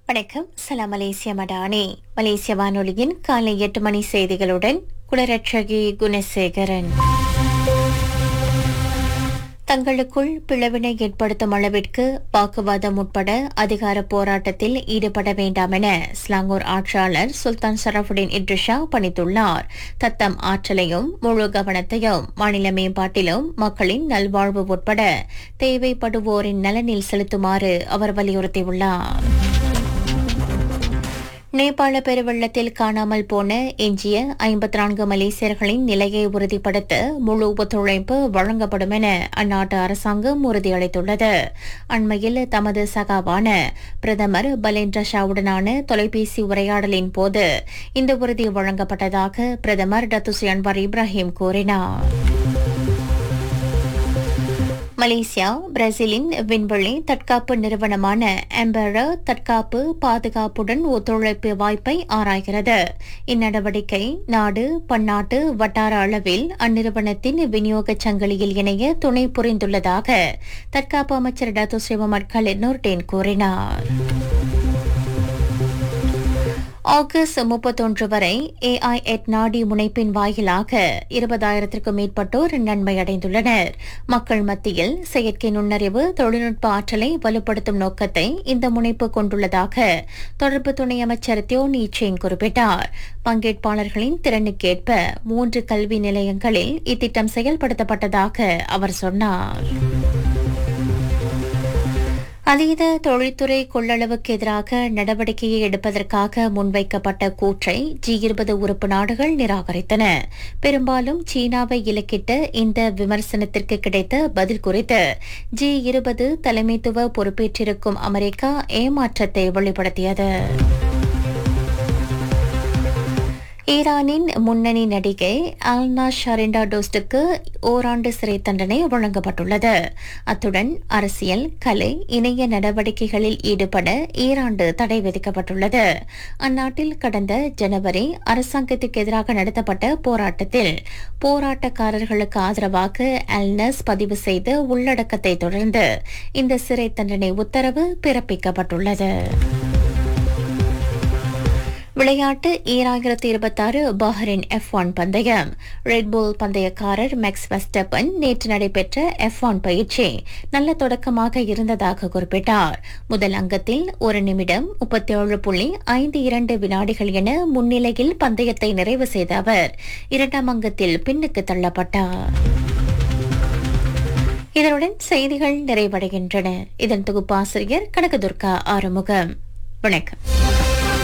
வணக்கம் சலாம் மலேசிய மடானி மலேசிய வானொலியின் காலை எட்டு மணி செய்திகளுடன் குளரட்சகி குணசேகரன் தங்களுக்குள் பிளவினை ஏற்படுத்தும் அளவிற்கு வாக்குவாதம் உட்பட அதிகார போராட்டத்தில் ஈடுபட வேண்டாம் என ஸ்லாங்கூர் ஆட்சியாளர் சுல்தான் சரஃபுடின் இட்ரிஷா பணித்துள்ளார் தத்தம் ஆற்றலையும் முழு கவனத்தையும் மாநில மேம்பாட்டிலும் மக்களின் நல்வாழ்வு உட்பட தேவைப்படுவோரின் நலனில் செலுத்துமாறு அவர் வலியுறுத்தியுள்ளார் நேபாள பெருவெள்ளத்தில் காணாமல் போன எஞ்சிய ஐம்பத்தி நான்கு மலேசியர்களின் நிலையை உறுதிப்படுத்த முழு ஒத்துழைப்பு வழங்கப்படும் என அந்நாட்டு அரசாங்கம் உறுதியளித்துள்ளது அண்மையில் தமது சகாவான பிரதமர் பலேந்திர ஷாவுடனான தொலைபேசி உரையாடலின் போது இந்த உறுதி வழங்கப்பட்டதாக பிரதமர் டத்துசி அன்வார் இப்ராஹிம் கூறினார் மலேசியா பிரேசிலின் விண்வெளி தற்காப்பு நிறுவனமான எம்பரர் தற்காப்பு பாதுகாப்புடன் ஒத்துழைப்பு வாய்ப்பை ஆராய்கிறது இந்நடவடிக்கை நாடு பன்னாட்டு வட்டார அளவில் அந்நிறுவனத்தின் விநியோக சங்கிலியில் இணைய துணை புரிந்துள்ளதாக தற்காப்பு அமைச்சர் டத்து சிவமட் கலினூர்டேன் கூறினார் ஆகஸ்ட் முப்பத்தொன்று வரை ஏஐ எட் நாடி முனைப்பின் வாயிலாக இருபதாயிரத்திற்கும் மேற்பட்டோர் நன்மையடைந்துள்ளனர் மக்கள் மத்தியில் செயற்கை நுண்ணறிவு தொழில்நுட்ப ஆற்றலை வலுப்படுத்தும் நோக்கத்தை இந்த முனைப்பு கொண்டுள்ளதாக தொடர்பு துணை அமைச்சர் தியோ நீச்சேங் குறிப்பிட்டார் பங்கேற்பாளர்களின் திறனுக்கேற்ப மூன்று கல்வி நிலையங்களில் இத்திட்டம் செயல்படுத்தப்பட்டதாக அவர் சொன்னார் அதீத தொழில்துறை கொள்ளளவுக்கு எதிராக நடவடிக்கையை எடுப்பதற்காக முன்வைக்கப்பட்ட கூற்றை ஜி இருபது உறுப்பு நாடுகள் நிராகரித்தன பெரும்பாலும் சீனாவை இலக்கிட்ட இந்த விமர்சனத்திற்கு கிடைத்த பதில் குறித்து ஜி இருபது தலைமைத்துவ பொறுப்பேற்றிருக்கும் அமெரிக்கா ஏமாற்றத்தை வெளிப்படுத்தியது ஈரானின் முன்னணி நடிகை அல்னா ஷரிண்டா டோஸ்டுக்கு ஓராண்டு சிறை தண்டனை வழங்கப்பட்டுள்ளது அத்துடன் அரசியல் கலை இணைய நடவடிக்கைகளில் ஈடுபட ஈராண்டு தடை விதிக்கப்பட்டுள்ளது அந்நாட்டில் கடந்த ஜனவரி அரசாங்கத்துக்கு எதிராக நடத்தப்பட்ட போராட்டத்தில் போராட்டக்காரர்களுக்கு ஆதரவாக அல்னஸ் பதிவு செய்த உள்ளடக்கத்தை தொடர்ந்து இந்த சிறை தண்டனை உத்தரவு பிறப்பிக்கப்பட்டுள்ளது விளையாட்டு ஈராயிரத்தி இருபத்தாறு பஹ்ரைன் எஃப் ஒன் பந்தயம் ரெட்புல் பந்தயக்காரர் மேக்ஸ் வெஸ்டப்பன் நேற்று நடைபெற்ற எஃப் ஒன் பயிற்சி நல்ல தொடக்கமாக இருந்ததாக குறிப்பிட்டார் முதல் அங்கத்தில் ஒரு நிமிடம் முப்பத்தி ஏழு புள்ளி ஐந்து இரண்டு வினாடிகள் என முன்னிலையில் பந்தயத்தை நிறைவு செய்த அவர் இரண்டாம் அங்கத்தில் பின்னுக்கு தள்ளப்பட்டார் இதனுடன் செய்திகள் நிறைவடைகின்றன இதன் தொகுப்பாசிரியர் கனகதுர்கா ஆறுமுகம் வணக்கம்